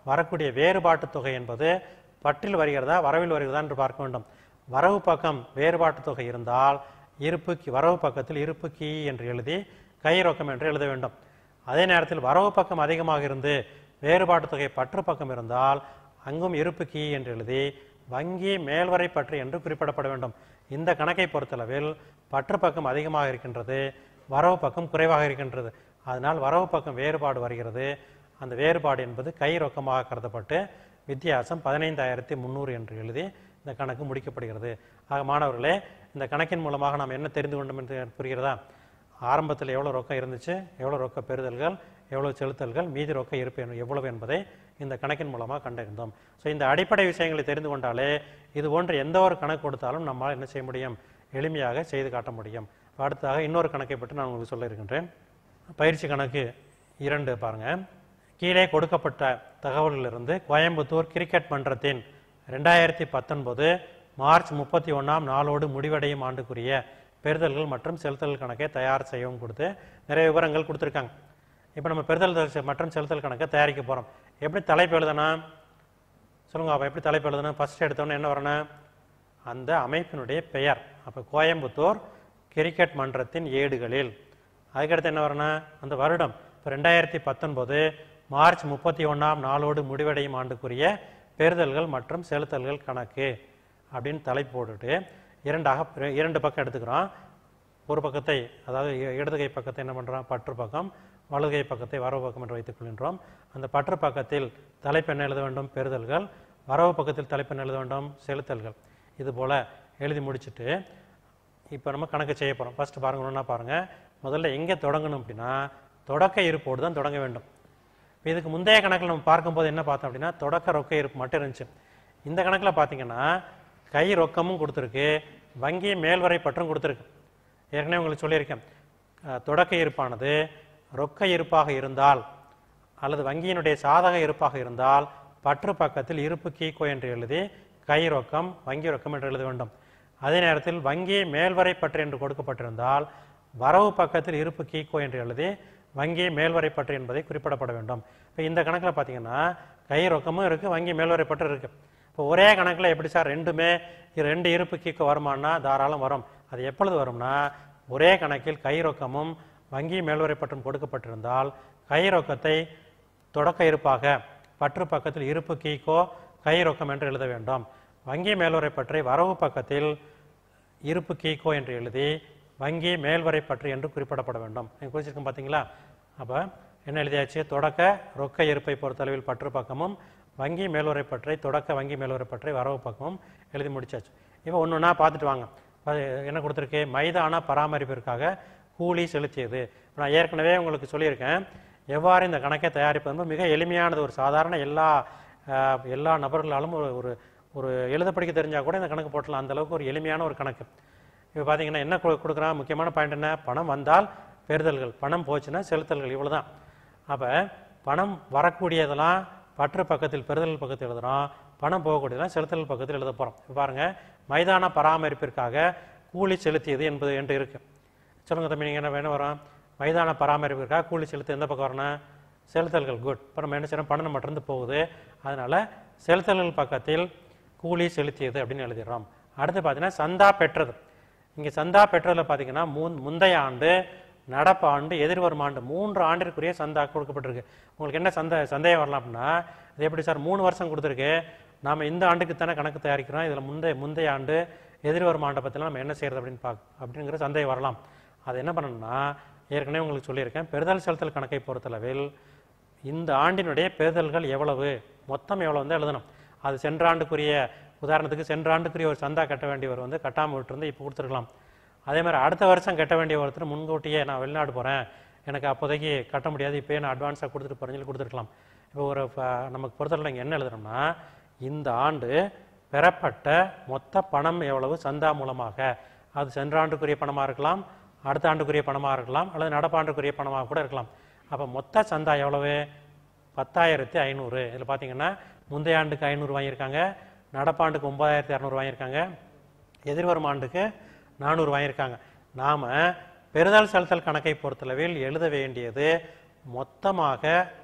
வரக்கூடிய வேறுபாட்டு தொகை என்பது பற்றில் வருகிறதா வரவில் வருகிறதா என்று பார்க்க வேண்டும் வரவு பக்கம் வேறுபாட்டு தொகை இருந்தால் இருப்பு கி- வரவு பக்கத்தில் இருப்பு கீ என்று எழுதி கை ரொக்கம் என்று எழுத வேண்டும் அதே நேரத்தில் வரவு பக்கம் அதிகமாக இருந்து வேறுபாட்டு தொகை பற்று பக்கம் இருந்தால் அங்கும் இருப்பு கீ என்று எழுதி வங்கி மேல்வரை பற்று என்று குறிப்பிடப்பட வேண்டும் இந்த கணக்கை பொறுத்தளவில் பற்று பக்கம் அதிகமாக இருக்கின்றது வரவு பக்கம் குறைவாக இருக்கின்றது அதனால் வரவு பக்கம் வேறுபாடு வருகிறது அந்த வேறுபாடு என்பது கை ரொக்கமாக கருதப்பட்டு வித்தியாசம் பதினைந்தாயிரத்தி முந்நூறு என்று எழுதி இந்த கணக்கு முடிக்கப்படுகிறது ஆக மாணவர்களே இந்த கணக்கின் மூலமாக நாம் என்ன தெரிந்து கொண்டோம் என்று புரிகிறதா ஆரம்பத்தில் எவ்வளோ ரொக்கம் இருந்துச்சு எவ்வளோ ரொக்க பெறுதல்கள் எவ்வளோ செலுத்தல்கள் மீதி ரொக்க இருப்பு என்ன- எவ்வளவு என்பதை இந்த கணக்கின் மூலமாக கண்டறிந்தோம் ஸோ இந்த அடிப்படை விஷயங்களை தெரிந்து கொண்டாலே இது போன்ற எந்த ஒரு கணக்கு கொடுத்தாலும் நம்மால் என்ன செய்ய முடியும் எளிமையாக செய்து காட்ட முடியும் இப்ப அடுத்ததாக இன்னொரு கணக்கை பற்றி நான் உங்களுக்கு சொல்ல இருக்கின்றேன் பயிற்சி கணக்கு இரண்டு பாருங்க கீழே கொடுக்கப்பட்ட தகவலிலிருந்து கோயம்புத்தூர் கிரிக்கெட் மன்றத்தின் ரெண்டாயிரத்தி பத்தொன்பது மார்ச் முப்பத்தி ஒன்றாம் நாளோடு முடிவடையும் ஆண்டுக்குரிய பெறுதல்கள் மற்றும் செலுத்தல் கணக்கை தயார் செய்யவும் கொடுத்து நிறைய விவரங்கள் கொடுத்துருக்காங்க இப்போ நம்ம பெறுதல் தரிச- மற்றும் செலுத்தல் கணக்கை தயாரிக்க போகிறோம் எப்படி தலைப்பு எழுதணும் சொல்லுங்க அப்போ எப்படி தலைப்பு எழுதணும் ஃபர்ஸ்ட் எடுத்தோன்னே என்ன வரணும் அந்த அமைப்பினுடைய பெயர் அப்போ கோயம்புத்தூர் கிரிக்கெட் மன்றத்தின் ஏடுகளில் அதுக்கடுத்து என்ன வரணும் அந்த வருடம் இப்போ ரெண்டாயிரத்தி பத்தொன்பது மார்ச் முப்பத்தி ஒன்றாம் நாளோடு முடிவடையும் ஆண்டுக்குரிய பெறுதல்கள் மற்றும் செலுத்தல்கள் கணக்கு அப்படின்னு தலைப்பு போட்டுட்டு இரண்டாக பிர- இரண்டு பக்கம் எடுத்துக்கிறோம் ஒரு பக்கத்தை அதாவது இ- இடது கை பக்கத்தை என்ன பண்ணுறோம் பற்று பக்கம் வலது கை பக்கத்தை வரவு பக்கம் என்று வைத்துக் கொள்கின்றோம் அந்த பற்று பக்கத்தில் தலைப்பு என்ன எழுத வேண்டும் பெறுதல்கள் வரவு பக்கத்தில் தலைப்பு என்ன எழுத வேண்டும் செலுத்தல்கள் இது போல எழுதி முடிச்சுட்டு இப்போ நம்ம கணக்கு செய்ய போகிறோம் ஃபர்ஸ்ட் பாருங்க ஒன்றா பாருங்க முதல்ல எங்கே தொடங்கணும் அப்படின்னா தொடக்க இருப்போடு தான் தொடங்க வேண்டும் இப்ப இதுக்கு முந்தைய கணக்கில் நம்ம பார்க்கும்போது என்ன பார்த்தோம் அப்படின்னா தொடக்க ரொக்க இருப்பு மட்டும் இருந்துச்சு இந்த கணக்கில் பார்த்தீங்கன்னா கை ரொக்கமும் கொடுத்துருக்கு வங்கி மேல்வரை பற்றும் கொடுத்துருக்கு ஏற்கனவே உங்களுக்கு சொல்லியிருக்கேன் அஹ், தொடக்க இருப்பானது ரொக்க இருப்பாக இருந்தால் அல்லது வங்கியினுடைய சாதக இருப்பாக இருந்தால் பற்று பக்கத்தில் இருப்பு கீக்கோ என்று எழுதி கை ரொக்கம் வங்கி ரொக்கம் என்று எழுத வேண்டும் அதே நேரத்தில் வங்கி மேல்வரை பற்று என்று கொடுக்கப்பட்டிருந்தால் வரவு பக்கத்தில் இருப்பு கீக்கோ என்று எழுதி வங்கி மேல்வரை பற்று என்பதை குறிப்பிடப்பட வேண்டும் இப்போ இந்த கணக்கில் பார்த்தீங்கன்னா கை ரொக்கமும் இருக்குது வங்கி மேல்வரை பற்று இருக்குது இப்போ ஒரே கணக்கில் எப்படி சார் ரெண்டுமே இது ரெண்டு இருப்பு கீக்கோ வருமானா தாராளம் வரும் அது எப்பொழுது வரும்னா ஒரே கணக்கில் கை ரொக்கமும் வங்கி மேல்வரை பற்றும் கொடுக்கப்பட்டிருந்தால் கை ரொக்கத்தை தொடக்க இருப்பாக பற்று பக்கத்தில் இருப்பு கீக்கோ கை ரொக்கம் என்று எழுத வேண்டும் வங்கி மேல்வரை பற்றி வரவு பக்கத்தில் இருப்பு கீக்கோ என்று எழுதி வங்கி மேல்வரை பற்று என்று குறிப்பிடப்பட வேண்டும் நீங்கள் குறிச்சிருக்கோம் பார்த்தீங்களா அப்போ என்ன எழுதியாச்சு தொடக்க ரொக்க இருப்பை பொறுத்தளவில் பற்று பக்கமும் வங்கி மேல்வரை பற்றை தொடக்க வங்கி மேல்வரை பற்றை வரவு பக்கமும் எழுதி முடிச்சாச்சு இப்போ ஒன்று ஒன்றா பார்த்துட்டு வாங்க அது என்ன கொடுத்துருக்கு மைதான பராமரிப்பிற்காக கூலி செலுத்தியது இப்ப நான் ஏற்கனவே உங்களுக்கு சொல்லியிருக்கேன் எவ்வாறு இந்த கணக்கை தயாரிப்பது என்பது மிக எளிமையானது ஒரு சாதாரண எல்லா அஹ், எல்லா நபர்களாலும் ஒரு ஒரு ஒரு எழுத படிக்க தெரிஞ்சால் கூட இந்த கணக்கு போட்டலாம் அந்த அளவுக்கு ஒரு எளிமையான ஒரு கணக்கு இப்போ பார்த்தீங்கன்னா என்ன கொடு- கொடுக்குறான் முக்கியமான பாயிண்ட் என்ன பணம் வந்தால் பெறுதல்கள் பணம் போச்சுன்னா செலுத்தல்கள் இவ்வளவுதான் அப்போ பணம் வரக்கூடியதெல்லாம் பற்று பக்கத்தில் பெறுதல் பக்கத்தில் எழுதுறோம் பணம் போகக்கூடியதெல்லாம் செலுத்தல் பக்கத்தில் எழுத போகிறோம் இப்போ பாருங்க மைதான பராமரிப்பிற்காக கூலி செலுத்தியது என்பது என்று இருக்கு சொல்லுங்க தம்பி நீங்கள் என்ன வேணும் வரோம் மைதான பராமரிப்பிற்காக கூலி செலுத்த எந்த பக்கம் வரணும் செலுத்தல்கள் குட் இப்போ நம்ம என்ன செய்யணும் பணம் மட்டும் போகுது அதனால செலுத்தல்கள் பக்கத்தில் கூலி செலுத்தியது அப்படின்னு எழுதிடுறோம் அடுத்து பார்த்தீங்கன்னா சந்தா பெற்றது இங்கே சந்தா பெற்றதில் பார்த்தீங்கன்னா முன் முந்தைய ஆண்டு நடப்பு ஆண்டு எதிர்வரும் ஆண்டு மூன்று ஆண்டிற்குரிய சந்தா கொடுக்கப்பட்டிருக்கு உங்களுக்கு என்ன சந்த சந்தேகம் வரலாம் அப்படின்னா இது எப்படி சார் மூணு வருஷம் கொடுத்துருக்கு நாம இந்த ஆண்டுக்கு தானே கணக்கு தயாரிக்கிறோம் இதில் முந்தைய முந்தைய ஆண்டு எதிர்வரும் ஆண்டை பற்றிலாம் நம்ம என்ன செய்யறது அப்படின்னு பார்க்க அப்படிங்கிற சந்தேகம் வரலாம் அது என்ன பண்ணணும்னா ஏற்கனவே உங்களுக்கு சொல்லியிருக்கேன் பெறுதல் செலுத்தல் கணக்கை பொறுத்தளவில் இந்த ஆண்டினுடைய பெறுதல்கள் எவ்வளவு மொத்தம் எவ்வளவு வந்து எழுதணும் அது சென்ற ஆண்டுக்குரிய உதாரணத்துக்கு சென்ற ஆண்டுக்குரிய ஒரு சந்தா கட்ட வேண்டியவர் வந்து கட்டாமல் விட்டுருந்து இப்போ கொடுத்துருக்கலாம் அதே மாதிரி அடுத்த வருஷம் கட்ட வேண்டிய ஒருத்தர் முன்கூட்டியே நான் வெளிநாடு போகிறேன் எனக்கு அப்போதைக்கு கட்ட முடியாது இப்போயே நான் அட்வான்ஸாக கொடுத்துட்டு போகிறேன்னு சொல்லி கொடுத்துருக்கலாம் இப்போ ஒரு ப- நமக்கு பொறுத்தவரை இங்கே என்ன எழுதுறோம்னா இந்த ஆண்டு பெறப்பட்ட மொத்த பணம் எவ்வளவு சந்தா மூலமாக அது சென்ற ஆண்டுக்குரிய பணமாக இருக்கலாம் அடுத்த ஆண்டுக்குரிய பணமாக இருக்கலாம் அல்லது நடப்பாண்டுக்குரிய பணமாக கூட இருக்கலாம் அப்போ மொத்த சந்தா எவ்வளவு பத்தாயிரத்தி ஐநூறு இதில் பார்த்தீங்கன்னா முந்தைய ஆண்டுக்கு ஐநூறு வாங்கியிருக்காங்க நடப்பாண்டுக்கு ஒன்பதாயிரத்தி இரநூறு வாங்கியிருக்காங்க எதிர்வரும் ஆண்டுக்கு நானூறு வாங்கியிருக்காங்க நாம் பெறுதல் செலுத்தல் கணக்கை பொறுத்தளவில் எழுத வேண்டியது மொத்தமாக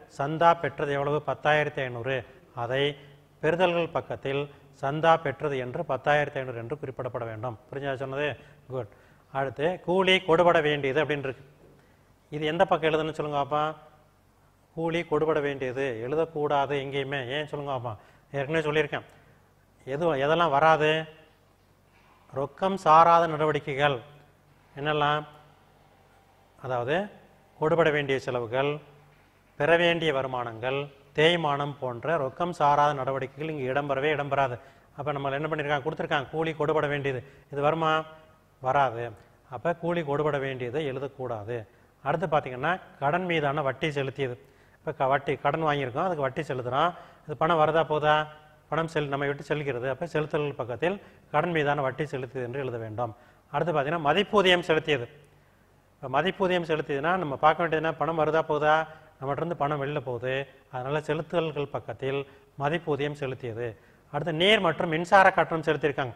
சந்தா பெற்றது எவ்வளவு பத்தாயிரத்தி ஐநூறு அதை பெறுதல்கள் பக்கத்தில் சந்தா பெற்றது என்று பத்தாயிரத்தி ஐநூறு என்று குறிப்பிடப்பட வேண்டும் புரிஞ்சா சொன்னது குட் அடுத்து கூலி கொடுபட வேண்டியது அப்படின்னு இருக்கு இது எந்த பக்கம் எழுதணும்னு சொல்லுங்க பாப்பா கூலி கொடுபட வேண்டியது எழுதக்கூடாது எங்கேயுமே ஏன் சொல்லுங்க பாப்பா ஏற்கனவே சொல்லியிருக்கேன் எது எதெல்லாம் வராது ரொக்கம் சாராத நடவடிக்கைகள் என்னெல்லாம் அதாவது கொடுபட வேண்டிய செலவுகள் பெற வேண்டிய வருமானங்கள் தேய்மானம் போன்ற ரொக்கம் சாராத நடவடிக்கைகள் இங்கே இடம்பெறவே இடம்பெறாது அப்போ நம்ம என்ன பண்ணியிருக்காங்க கொடுத்துருக்காங்க கூலி கொடுபட வேண்டியது இது வருமா வராது அப்போ கூலி கொடுபட வேண்டியது எழுதக்கூடாது அடுத்து பார்த்தீங்கன்னா கடன் மீதான வட்டி செலுத்தியது இப்போ க வட்டி கடன் வாங்கியிருக்கோம் அதுக்கு வட்டி செலுத்துகிறோம் இது பணம் வரதா போதா பணம் செல் நம்ம விட்டு செல்கிறது அப்போ செலுத்தல் பக்கத்தில் கடன் மீதான வட்டி செலுத்தியது என்று எழுத வேண்டும் அடுத்து பார்த்தீங்கன்னா மதிப்பூதியம் செலுத்தியது இப்போ மதிப்பூதியம் செலுத்தியதுன்னா நம்ம பார்க்க வேண்டியதுன்னா பணம் வருதா போகுதா நம்மகிட்ட இருந்து பணம் வெளில போகுது அதனால செலுத்துதல்கள் பக்கத்தில் மதிப்பூதியம் செலுத்தியது அடுத்து நீர் மற்றும் மின்சார கட்டணம் செலுத்தியிருக்காங்க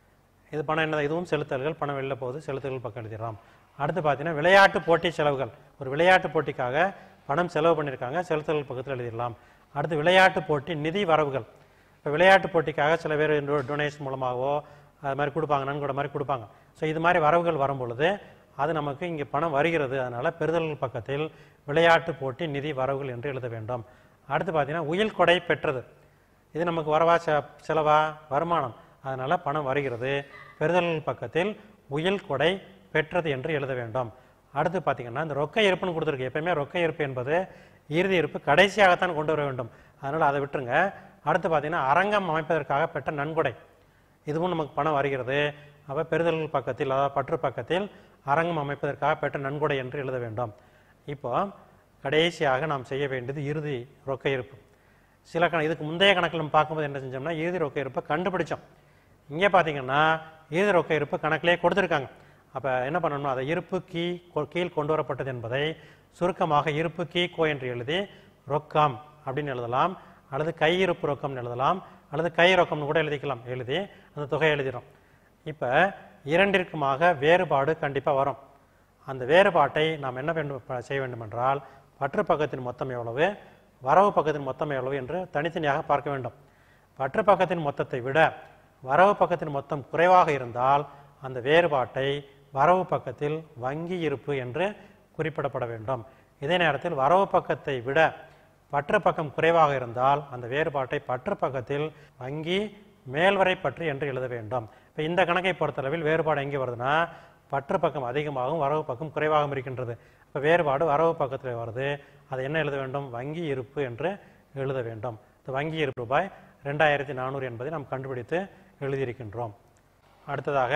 இது பணம் என்ன இதுவும் செலுத்தல்கள் பணம் வெளில போகுது செலுத்தல்கள் பக்கம் எழுதிடலாம் அடுத்து பார்த்தீங்கன்னா விளையாட்டு போட்டி செலவுகள் ஒரு விளையாட்டு போட்டிக்காக பணம் செலவு பண்ணியிருக்காங்க செலுத்தல்கள் பக்கத்தில் எழுதிடலாம் அடுத்து விளையாட்டு போட்டி நிதி வரவுகள் இப்போ விளையாட்டு போட்டிக்காக சில பேர் டொனேஷன் மூலமாகவோ அது மாதிரி கொடுப்பாங்க நன்கொடை மாதிரி கொடுப்பாங்க ஸோ இது மாதிரி வரவுகள் வரும் பொழுது அது நமக்கு இங்கே பணம் வருகிறது அதனால் பெறுதல்கள் பக்கத்தில் விளையாட்டு போட்டி நிதி வரவுகள் என்று எழுத வேண்டும் அடுத்து பார்த்தீங்கன்னா உயில் கொடை பெற்றது இது நமக்கு வரவா செ- செலவா வருமானம் அதனால பணம் வருகிறது பெறுதல்கள் பக்கத்தில் உயில் கொடை பெற்றது என்று எழுத வேண்டும் அடுத்து பார்த்தீங்கன்னா இந்த ரொக்க இருப்புன்னு கொடுத்துருக்கு எப்பயுமே ரொக்க இருப்பு என்பது இறுதி இருப்பு கடைசியாகத்தான் கொண்டு வர வேண்டும் அதனால அதை விட்டுருங்க அடுத்து பார்த்தீங்கன்னா அரங்கம் அமைப்பதற்காக பெற்ற நன்கொடை இதுவும் நமக்கு பணம் வருகிறது அப்போ பெறுதல்கள் பக்கத்தில் அதாவது பற்று பக்கத்தில் அரங்கம் அமைப்பதற்காக பெற்ற நன்கொடை என்று எழுத வேண்டும் இப்போ கடைசியாக நாம் செய்ய வேண்டியது இறுதி ரொக்க இருப்பு சில கண இதுக்கு முந்தைய கணக்கில் நம்ம பார்க்கும்போது என்ன செஞ்சோம்னா இறுதி ரொக்க இருப்பை கண்டுபிடிச்சோம் இங்கே பார்த்தீங்கன்னா இறுதி ரொக்க இருப்பு கணக்கிலே கொடுத்துருக்காங்க அப்போ என்ன பண்ணணும்னா அதை இருப்பு கீ கொ- கீழ் கொண்டு வரப்பட்டது என்பதை சுருக்கமாக இருப்பு கீ கோ என்று எழுதி ரொக்கம் அப்படின்னு எழுதலாம் அல்லது கையிருப்பு ரொக்கம்னு எழுதலாம் அல்லது கை ரொக்கம்னு கூட எழுதிக்கலாம் எழுதி அந்த தொகையை எழுதிடும் இப்போ இரண்டிற்குமாக வேறுபாடு கண்டிப்பாக வரும் அந்த வேறுபாட்டை நாம் என்ன வேண்டும் ப- செய்ய வேண்டும் என்றால் பற்று பக்கத்தின் மொத்தம் எவ்வளவு வரவு பக்கத்தின் மொத்தம் எவ்வளவு என்று தனித்தனியாக பார்க்க வேண்டும் பற்று பக்கத்தின் மொத்தத்தை விட வரவு பக்கத்தின் மொத்தம் குறைவாக இருந்தால் அந்த வேறுபாட்டை வரவு பக்கத்தில் வங்கி இருப்பு என்று குறிப்பிடப்பட வேண்டும் இதே நேரத்தில் வரவு பக்கத்தை விட பற்று பக்கம் குறைவாக இருந்தால் அந்த வேறுபாட்டை பற்று பக்கத்தில் வங்கி மேல்வரை பற்று என்று எழுத வேண்டும் இப்போ இந்த கணக்கை பொறுத்தளவில் வேறுபாடு எங்கே வருதுன்னா பற்று பக்கம் அதிகமாகவும் வரவு பக்கம் குறைவாகவும் இருக்கின்றது இப்போ வேறுபாடு வரவு பக்கத்தில் வருது அதை என்ன எழுத வேண்டும் வங்கி இருப்பு என்று எழுத வேண்டும் இந்த வங்கி இருப்பு ரூபாய் ரெண்டாயிரத்தி நானூறு என்பதை நாம் கண்டுபிடித்து எழுதியிருக்கின்றோம் அடுத்ததாக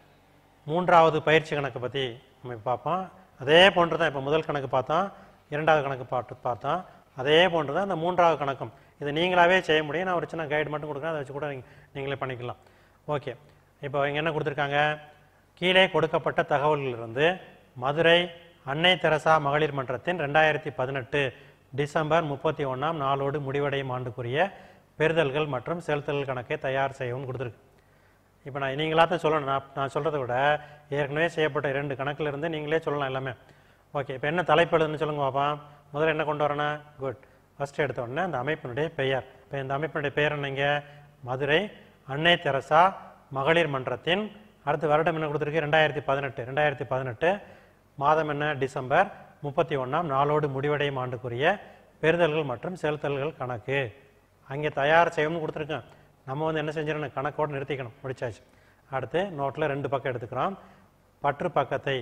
மூன்றாவது பயிற்சி கணக்கு பற்றி நம்ம இப்ப பார்ப்போம் அதே போன்று தான் இப்போ முதல் கணக்கு பார்த்தோம் இரண்டாவது கணக்கு பார்த்து பார்த்தோம் அதே போன்று தான் இந்த மூன்றாவது கணக்கும் இதை நீங்களாவே செய்ய முடியும் நான் ஒரு சின்ன கைடு மட்டும் கொடுக்குறேன் அதை வச்சு கூட நீங்க- நீங்களே பண்ணிக்கலாம் ஓகே இப்போ இங்கே என்ன கொடுத்துருக்காங்க கீழே கொடுக்கப்பட்ட தகவல்களிலிருந்து மதுரை அன்னை தெரசா மகளிர் மன்றத்தின் ரெண்டாயிரத்தி பதினெட்டு டிசம்பர் முப்பத்தி ஒன்றாம் நாளோடு முடிவடையும் ஆண்டுக்குரிய பெறுதல்கள் மற்றும் செலுத்தல் கணக்கை தயார் செய்யவும் கொடுத்துருக்கு இப்போ நான் நீங்களாத்தான் சொல்லணும் நான் நான் சொல்கிறத விட ஏற்கனவே செய்யப்பட்ட இரண்டு கணக்குல இருந்து நீங்களே சொல்லலாம் எல்லாமே ஓகே இப்போ என்ன தலைப்பு எழுதுன்னு சொல்லுங்க பாப்பா முதல்ல என்ன கொண்டு வரணும் குட் ஃபர்ஸ்ட் எடுத்த உடனே அந்த அமைப்பினுடைய பெயர் இப்போ இந்த அமைப்பினுடைய பெயர் என்னங்க மதுரை அன்னை தெரசா மகளிர் மன்றத்தின் அடுத்த வருடம் என்ன கொடுத்துருக்கு ரெண்டாயிரத்தி பதினெட்டு ரெண்டாயிரத்தி பதினெட்டு மாதம் என்ன டிசம்பர் முப்பத்தி ஒன்றாம் நாளோடு முடிவடையும் ஆண்டுக்குரிய பெறுதல்கள் மற்றும் செலுத்தல்கள் கணக்கு அங்கே தயார் செய்யணும்னு கொடுத்துருக்கேன் நம்ம வந்து என்ன செஞ்சிடணும் கணக்கோடு நிறுத்திக்கணும் முடிச்சாச்சு அடுத்து நோட்டில் ரெண்டு பக்கம் எடுத்துக்கிறோம் பற்று பக்கத்தை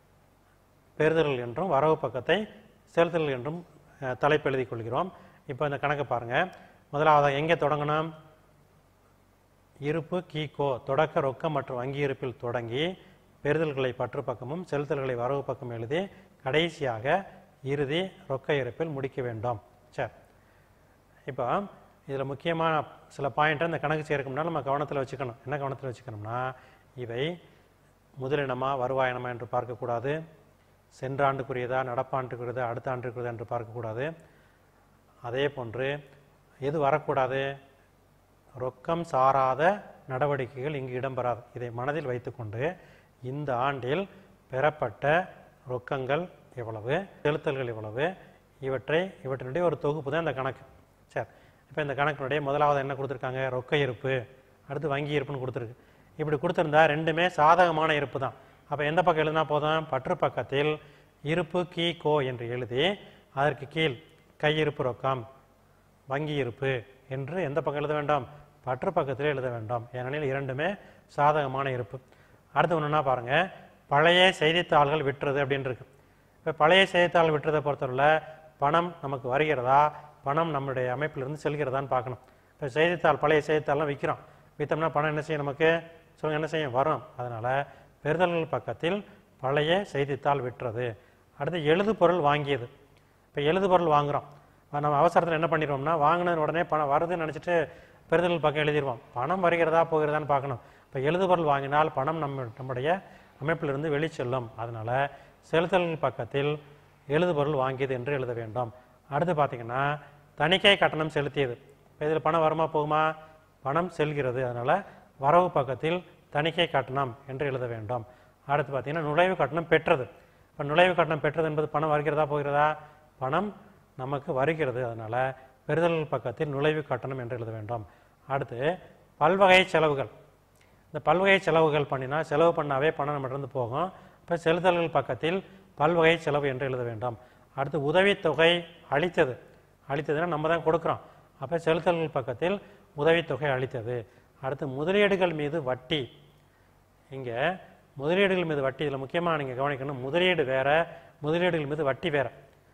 பெறுதல்கள் என்றும் வரவு பக்கத்தை செலுத்தல்கள் என்றும் அஹ், தலைப்பு எழுதிக் கொள்கிறோம் இப்போ இந்த கணக்கை பாருங்க முதலாவது எங்கே தொடங்கணும் இருப்பு கீகோ தொடக்க ரொக்கம் மற்றும் வங்கி இருப்பில் தொடங்கி பெறுதல்களை பற்று பக்கமும் செலுத்தல்களை வரவு பக்கம் எழுதி கடைசியாக இறுதி ரொக்க இருப்பில் முடிக்க வேண்டும் சரி இப்போ இதில் முக்கியமான சில பாயிண்ட்டை இந்த கணக்கு சேர்க்கணும்னா நம்ம கவனத்தில் வச்சுக்கணும் என்ன கவனத்தில் வச்சுக்கணும்னா இவை முதலினமா வருவாயினமா என்று பார்க்கக்கூடாது சென்ற ஆண்டுக்குரியதா நடப்பாண்டுக்குரியதா அடுத்த ஆண்டுக்குரியதா என்று பார்க்கக்கூடாது அதே போன்று எது வரக்கூடாது ரொக்கம் சாராத நடவடிக்கைகள் இங்கு இடம்பெறாது இதை மனதில் வைத்துக்கொண்டு இந்த ஆண்டில் பெறப்பட்ட ரொக்கங்கள் எவ்வளவு செலுத்தல்கள் எவ்வளவு இவற்றை இவற்றினுடைய ஒரு தொகுப்பு தான் இந்த கணக்கு சரி இப்போ இந்த கணக்கினுடைய முதலாவது என்ன கொடுத்துருக்காங்க ரொக்க இருப்பு அடுத்து வங்கி இருப்புன்னு கொடுத்துருக்கு இப்படி கொடுத்துருந்தா ரெண்டுமே சாதகமான இருப்பு தான் அப்போ எந்த பக்கம் எழுதினா போதும் பற்று பக்கத்தில் இருப்பு கீ கோ என்று எழுதி அதற்கு கீழ் கையிருப்பு ரொக்கம் வங்கி இருப்பு என்று எந்த பக்கம் எழுத வேண்டாம் பற்று பக்கத்தில் எழுத வேண்டாம் ஏனெனில் இரண்டுமே சாதகமான இருப்பு அடுத்து ஒன்றுனா பாருங்க பழைய செய்தித்தாள்கள் விற்றுறது அப்படின்னு இருக்கு இப்போ பழைய செய்தித்தாள் விற்றதை பொறுத்தவரையில் பணம் நமக்கு வருகிறதா பணம் நம்முடைய அமைப்பிலிருந்து செல்கிறதான்னு பார்க்கணும் இப்போ செய்தித்தாள் பழைய செய்தித்தாள்லாம் விற்கிறோம் விற்றோம்னா பணம் என்ன செய்யும் நமக்கு சொல்லுங்க என்ன செய்யும் வரும் அதனால பெறுதல்கள் பக்கத்தில் பழைய செய்தித்தாள் விற்றது அடுத்து எழுது பொருள் வாங்கியது இப்போ எழுது பொருள் வாங்குறோம் அப்ப நம்ம அவசரத்தில் என்ன பண்ணிடுவோம்னா வாங்கின உடனே பணம் வருதுன்னு நினச்சிட்டு பெறுதல் பக்கம் எழுதிடுவோம் பணம் வருகிறதா போகிறதான்னு பார்க்கணும் இப்போ எழுது பொருள் வாங்கினால் பணம் நம்ம நம்முடைய அமைப்பிலிருந்து வெளிச்செல்லும் அதனால செலுத்தல் பக்கத்தில் எழுது பொருள் வாங்கியது என்று எழுத வேண்டும் அடுத்து பார்த்தீங்கன்னா தணிக்கை கட்டணம் செலுத்தியது இப்போ இதில் பணம் வருமா போகுமா பணம் செல்கிறது அதனால வரவு பக்கத்தில் தணிக்கை கட்டணம் என்று எழுத வேண்டும் அடுத்து பார்த்தீங்கன்னா நுழைவு கட்டணம் பெற்றது இப்போ நுழைவு கட்டணம் பெற்றது என்பது பணம் வருகிறதா போகிறதா பணம் நமக்கு வருகிறது அதனால பெறுதல் பக்கத்தில் நுழைவு கட்டணம் என்று எழுத வேண்டும் அடுத்து பல்வகை செலவுகள் இந்த பல்வகை செலவுகள் பண்ணினா செலவு பண்ணாவே பணம் நம்மகிட்ட போகும் இப்போ செலுத்தல்கள் பக்கத்தில் பல்வகை செலவு என்று எழுத வேண்டும் அடுத்து உதவித்தொகை அளித்தது அளித்ததுன்னா நம்ம தான் கொடுக்குறோம் அப்போ செலுத்தல்கள் பக்கத்தில் உதவித்தொகை அளித்தது அடுத்து முதலீடுகள் மீது வட்டி இங்கே முதலீடுகள் மீது வட்டி இதில் முக்கியமாக நீங்கள் கவனிக்கணும் முதலீடு வேற முதலீடுகள் மீது வட்டி வேற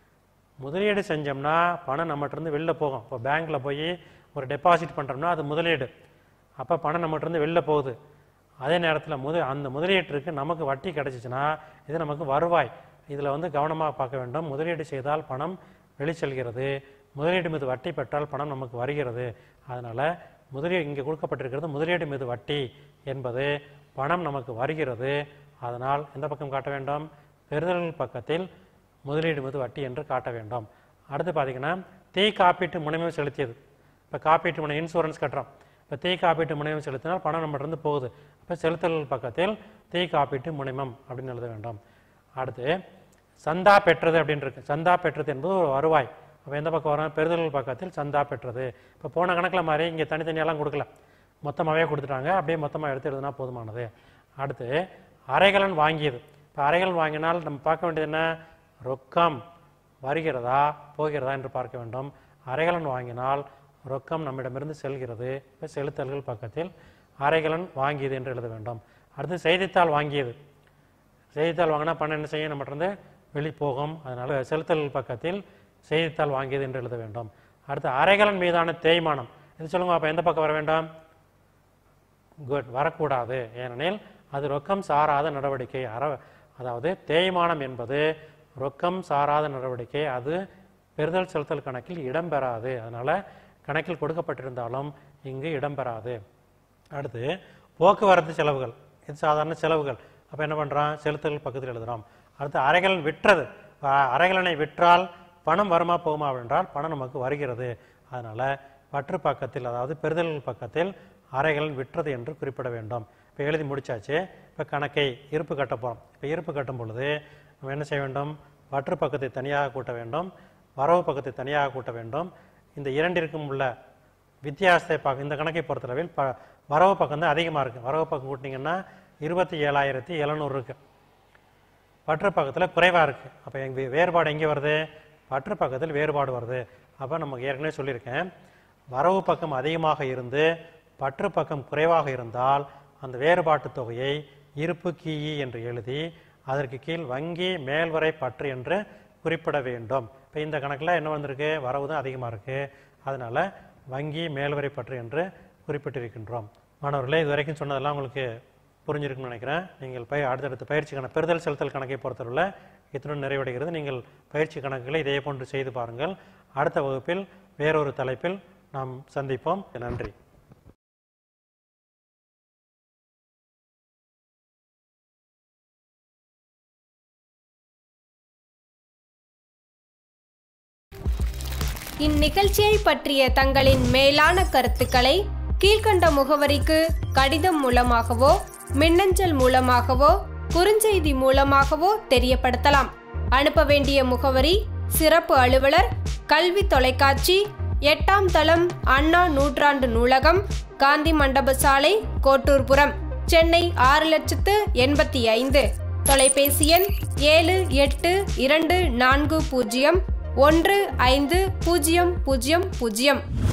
முதலீடு செஞ்சோம்னா பணம் நம்மகிட்ட இருந்து வெளில போகும் இப்போ பேங்க்கில் போய் ஒரு டெபாசிட் பண்ணுறோம்னா அது முதலீடு அப்போ பணம் நம்மகிட்ட இருந்து வெளில போகுது அதே நேரத்தில் முத அந்த முதலீட்டிற்கு நமக்கு வட்டி கிடைச்சிச்சுன்னா இது நமக்கு வருவாய் இதில் வந்து கவனமாக பார்க்க வேண்டும் முதலீடு செய்தால் பணம் வெளிச்செல்கிறது முதலீடு மீது வட்டி பெற்றால் பணம் நமக்கு வருகிறது அதனால் முதலீடு இங்கே கொடுக்கப்பட்டிருக்கிறது முதலீடு மீது வட்டி என்பது பணம் நமக்கு வருகிறது அதனால் எந்த பக்கம் காட்ட வேண்டும் பெறுதல் பக்கத்தில் முதலீடு மீது வட்டி என்று காட்ட வேண்டும் அடுத்து பார்த்தீங்கன்னா தீ காப்பீட்டு முனைமம் செலுத்தியது இப்போ காப்பீட்டு முனை இன்சூரன்ஸ் கட்டுறோம் இப்போ தீ காப்பீட்டு முனைமம் செலுத்தினால் பணம் நம்மகிட்ட இருந்து போகுது இப்போ செலுத்தல் பக்கத்தில் தீ காப்பீட்டு முனைமம் அப்படின்னு எழுத வேண்டும் அடுத்து சந்தா பெற்றது அப்படின்னு இருக்கு சந்தா பெற்றது என்பது ஒரு வருவாய் அப்போ எந்த பக்கம் வரும் பெறுதல் பக்கத்தில் சந்தா பெற்றது இப்போ போன கணக்கில் மாதிரி இங்கே தனித்தனியெல்லாம் கொடுக்கல மொத்தமாகவே கொடுத்துட்டாங்க அப்படியே மொத்தமாக எடுத்து எழுதுனா போதுமானது அடுத்து அரைகலன் வாங்கியது இப்போ அரைகலன் வாங்கினால் நம்ம பார்க்க வேண்டியது என்ன ரொக்கம் வருகிறதா போகிறதா என்று பார்க்க வேண்டும் அரைகலன் வாங்கினால் ரொக்கம் நம்மிடமிருந்து செல்கிறது இப்போ செலுத்தல்கள் பக்கத்தில் அரைகலன் வாங்கியது என்று எழுத வேண்டும் அடுத்து செய்தித்தாள் வாங்கியது செய்தித்தாள் வாங்கினா பணம் என்ன செய்யும் நம்மகிட்ட வெளி போகும் அதனால செலுத்தல் பக்கத்தில் செய்தித்தாள் வாங்கியது என்று எழுத வேண்டும் அடுத்து அரைகலன் மீதான தேய்மானம் இது சொல்லுங்க அப்போ எந்த பக்கம் வர வேண்டாம் குட் வரக்கூடாது ஏனெனில் அது ரொக்கம் சாராத நடவடிக்கை அற அதாவது தேய்மானம் என்பது ரொக்கம் சாராத நடவடிக்கை அது பெறுதல் செலுத்தல் கணக்கில் இடம்பெறாது அதனால கணக்கில் கொடுக்கப்பட்டிருந்தாலும் இங்கு இடம்பெறாது அடுத்து போக்குவரத்து செலவுகள் இது சாதாரண செலவுகள் அப்போ என்ன பண்ணுறான் செலுத்தல் பக்கத்தில் எழுதுறோம் அடுத்து அரைகலன் விற்றது அ- அரைகலனை விற்றால் பணம் வருமா போகுமா என்றால் பணம் நமக்கு வருகிறது அதனால பற்று பக்கத்தில் அதாவது பெறுதல் பக்கத்தில் அறைகள் விற்றது என்று குறிப்பிட வேண்டும் இப்போ எழுதி முடிச்சாச்சு இப்போ கணக்கை இருப்பு கட்ட போகிறோம் இப்போ இருப்பு கட்டும் பொழுது நம்ம என்ன செய்ய வேண்டும் பற்று பக்கத்தை தனியாக கூட்ட வேண்டும் வரவு பக்கத்தை தனியாக கூட்ட வேண்டும் இந்த இரண்டிற்கும் உள்ள வித்தியாசத்தை பார்க்க இந்த கணக்கை பொறுத்தளவில் ப வரவு பக்கம் தான் அதிகமாக இருக்குது வரவு பக்கம் கூட்டிங்கன்னா இருபத்தி ஏழாயிரத்தி எழுநூறு இருக்குது பற்று பக்கத்தில் குறைவாக இருக்குது அப்போ எங்கள் வேறுபாடு எங்கே வருது பற்று பக்கத்தில் வேறுபாடு வருது அப்போ நமக்கு ஏற்கனவே சொல்லியிருக்கேன் வரவு பக்கம் அதிகமாக இருந்து பற்று பக்கம் குறைவாக இருந்தால் அந்த வேறுபாட்டு தொகையை இருப்பு கீயி என்று எழுதி அதற்கு கீழ் வங்கி மேல்வரை பற்று என்று குறிப்பிட வேண்டும் இப்போ இந்த கணக்கில் என்ன வந்திருக்கு வரவு தான் அதிகமாக இருக்குது அதனால் வங்கி மேல்வரை பற்று என்று குறிப்பிட்டிருக்கின்றோம் மாணவர்களே இது வரைக்கும் சொன்னதெல்லாம் உங்களுக்கு புரிஞ்சிருக்குன்னு நினைக்கிறேன் நீங்கள் பய அடுத்தடுத்த பயிற்சிக்கான பெறுதல் செலுத்தல் கணக்கை பொறுத்தவரை இத்துடன் நிறைவடைகிறது நீங்கள் பயிற்சி கணக்குகளை இதே போன்று செய்து பாருங்கள் அடுத்த வகுப்பில் வேறொரு தலைப்பில் நாம் சந்திப்போம் நன்றி இந்நிகழ்ச்சியை பற்றிய தங்களின் மேலான கருத்துக்களை கீழ்க்கண்ட முகவரிக்கு கடிதம் மூலமாகவோ மின்னஞ்சல் மூலமாகவோ குறுஞ்செய்தி மூலமாகவோ தெரியப்படுத்தலாம் அனுப்ப வேண்டிய முகவரி சிறப்பு அலுவலர் கல்வி தொலைக்காட்சி எட்டாம் தளம் அண்ணா நூற்றாண்டு நூலகம் காந்தி மண்டப சாலை கோட்டூர்புரம் சென்னை ஆறு லட்சத்து எண்பத்தி ஐந்து தொலைபேசி எண் ஏழு எட்டு இரண்டு நான்கு பூஜ்ஜியம் ஒன்று ஐந்து பூஜ்ஜியம் பூஜ்ஜியம் பூஜ்ஜியம்